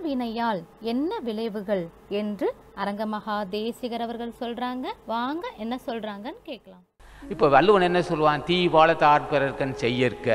வினையால் என்ன விளைவுகள் என்று அரங்கமகா தேசிகர் அவர்கள் சொல்றாங்க வாங்க என்ன சொல்றாங்கன்னு கேட்கலாம் இப்போ வள்ளுவன் என்ன சொல்லுவான் தீ போல தார்பிறர்க்கன் செய்யற்க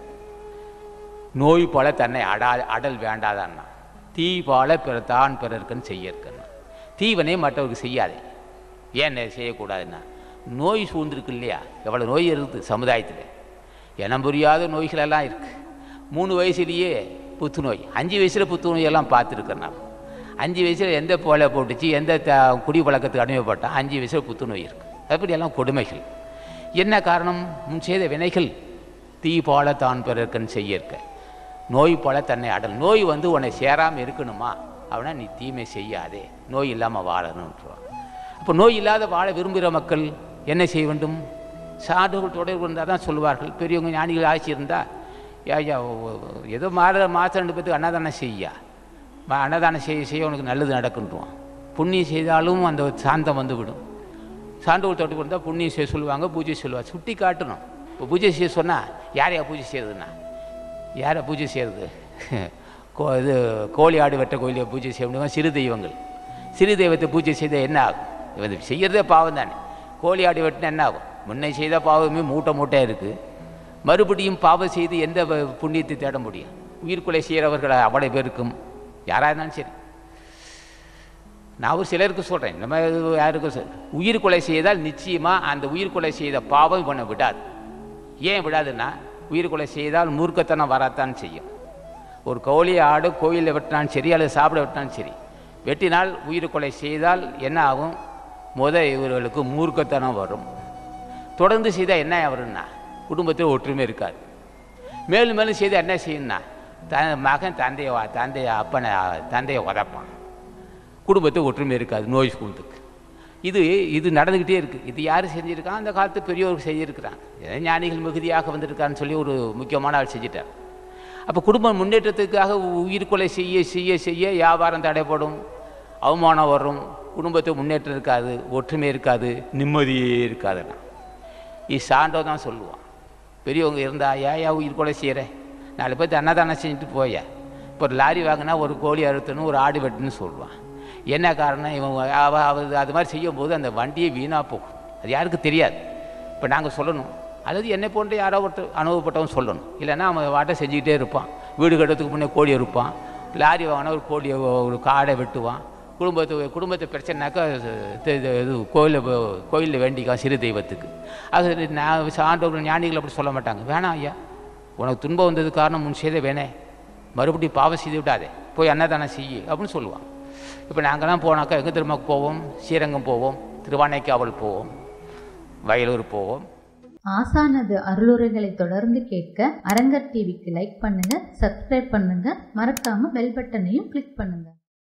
நோய் போல தன்னை அடா அடல் வேண்டாதான்னா தீ போல பிற தான் பிறர்க்கன் செய்யற்கன்னா தீவனை மற்றவருக்கு செய்யாதே ஏன் செய்யக்கூடாதுன்னா நோய் சூழ்ந்திருக்கு இல்லையா எவ்வளோ நோய் இருக்குது சமுதாயத்தில் இனம் புரியாத நோய்களெல்லாம் இருக்குது மூணு வயசுலேயே புத்துநோய் அஞ்சு வயசில் புத்துநோயெல்லாம் பார்த்துருக்கேன் நான் அஞ்சு வயசில் எந்த போல போட்டுச்சு எந்த த குடி பழக்கத்துக்கு அடிமைப்பட்டான் அஞ்சு வயசில் புத்துநோய் இருக்குது அப்படியெல்லாம் கொடுமைகள் என்ன காரணம் முன் செய்த வினைகள் தீ போல தான் பிறர்க்கன் செய்யற்க நோய் போல தன்னை அடல் நோய் வந்து உன்னை சேராமல் இருக்கணுமா அப்படின்னா நீ தீமை செய்யாதே நோய் இல்லாமல் வாழணுன்றான் அப்போ நோய் இல்லாத வாழ விரும்புகிற மக்கள் என்ன செய்ய வேண்டும் சான்றுகள் தொடர்பு இருந்தால் தான் சொல்லுவார்கள் பெரியவங்க ஞானிகள் ஆட்சி இருந்தால் ஐயா ஏதோ மாத மாதம் ரெண்டு பேத்துக்கு அன்னதானம் செய்யா ம- அன்னதானம் செய்ய செய்ய உனக்கு நல்லது நடக்குன்றான் புண்ணியம் செய்தாலும் அந்த சாந்தம் வந்து விடும் சான்றுகள் தொடர்பு இருந்தால் புண்ணியம் செய்ய சொல்லுவாங்க பூஜை சொல்லுவாங்க சுட்டி காட்டணும் இப்போ பூஜை செய்ய சொன்னால் யாரையா பூஜை செய்யறதுன்னா யாரை பூஜை செய்கிறது கோ இது கோழி ஆடு வெட்ட கோயிலை பூஜை செய்ய முடியுமா சிறு தெய்வங்கள் சிறு தெய்வத்தை பூஜை செய்தால் என்ன ஆகும் இவன் செய்கிறதே பாவம் தானே கோழி ஆடு வெட்டினா என்ன ஆகும் முன்னை செய்த பாவமே மூட்டை மூட்டையாக இருக்குது மறுபடியும் பாவம் செய்து எந்த வ- புண்ணியத்தை தேட முடியும் உயிர்கொலை செய்கிறவர்கள் அவ்வளோ பேருக்கும் யாராக இருந்தாலும் சரி நான் ஒரு சிலருக்கு சொல்கிறேன் நம்ம யாருக்கும் சொல் உயிர் கொலை செய்தால் நிச்சயமாக அந்த உயிர் கொலை செய்த பாவம் இவனை விடாது ஏன் விடாதுன்னா உயிர் கொலை செய்தால் மூர்க்கத்தனம் வரத்தான் செய்யும் ஒரு கோழி ஆடு கோயிலில் வெட்டினாலும் சரி அல்லது சாப்பிட வெட்டினாலும் சரி வெட்டினால் உயிர் கொலை செய்தால் என்ன ஆகும் முத இவர்களுக்கு மூர்க்கத்தனம் வரும் தொடர்ந்து செய்தால் என்ன வரும்னா குடும்பத்தில் ஒற்றுமை இருக்காது மேலும் மேலும் செய்தால் என்ன செய்யணும்னா த மகன் தந்தையை வா- தந்தையை அப்பனை தந்தையை உதப்பான் குடும்பத்தை ஒற்றுமை இருக்காது நோய் சூழ்ந்துக்கு இது இது நடந்துக்கிட்டே இருக்குது இது யார் செஞ்சுருக்கான் அந்த காலத்து பெரியவர் செஞ்சுருக்கிறாங்க ஏதோ ஞானிகள் மிகுதியாக வந்திருக்கான்னு சொல்லி ஒரு முக்கியமான ஆள் செஞ்சிட்டார் அப்போ குடும்ப முன்னேற்றத்துக்காக உயிர் கொலை செய்ய செய்ய செய்ய வியாபாரம் தடைப்படும் அவமானம் வரும் குடும்பத்தை முன்னேற்றம் இருக்காது ஒற்றுமை இருக்காது நிம்மதியே இருக்காதுன்னா இது சான்றோ தான் சொல்லுவான் பெரியவங்க இருந்தா ஏயா உயிர் கொலை செய்கிற நாலு பேர்த்து அன்னதானம் செஞ்சுட்டு போய இப்போ ஒரு லாரி வாங்கினா ஒரு கோழி அறுத்தணும் ஒரு ஆடு வெட்டுன்னு சொல்லுவான் என்ன காரணம் இவன் அவ அவர் அது மாதிரி செய்யும்போது அந்த வண்டியே வீணாக போகும் அது யாருக்கு தெரியாது இப்போ நாங்கள் சொல்லணும் அல்லது என்னை போன்ற யாரோ ஒருத்தர் அனுபவப்பட்டவன் சொல்லணும் இல்லைன்னா அவன் வாட்டை செஞ்சுக்கிட்டே இருப்பான் வீடு கட்டுறதுக்கு முன்னே கோழி இருப்பான் லாரி வாங்கினா ஒரு கோழியை ஒரு காடை வெட்டுவான் குடும்பத்து குடும்பத்து பிரச்சனைனாக்கா இது இது கோயிலில் கோயிலில் வேண்டிக்கான் சிறு தெய்வத்துக்கு அது நான் சான்றோர்கள் ஞானிகள் அப்படி சொல்ல மாட்டாங்க வேணாம் ஐயா உனக்கு துன்பம் வந்தது காரணம் முன் செய்த வேணே மறுபடியும் பாவம் செய்து விடாதே போய் அன்னதானம் செய்யு அப்படின்னு சொல்லுவான் இப்போ நாங்கள்லாம் போனாக்கா எங்கே திரும்ப போவோம் ஸ்ரீரங்கம் போவோம் திருவானைக்காவல் போவோம் வயலூர் போவோம் ஆசானது அருளுரைகளை தொடர்ந்து கேட்க அரங்கர் டிவிக்கு லைக் பண்ணுங்க சப்ஸ்கிரைப் பண்ணுங்க மறக்காம பெல் பட்டனையும் கிளிக் பண்ணுங்க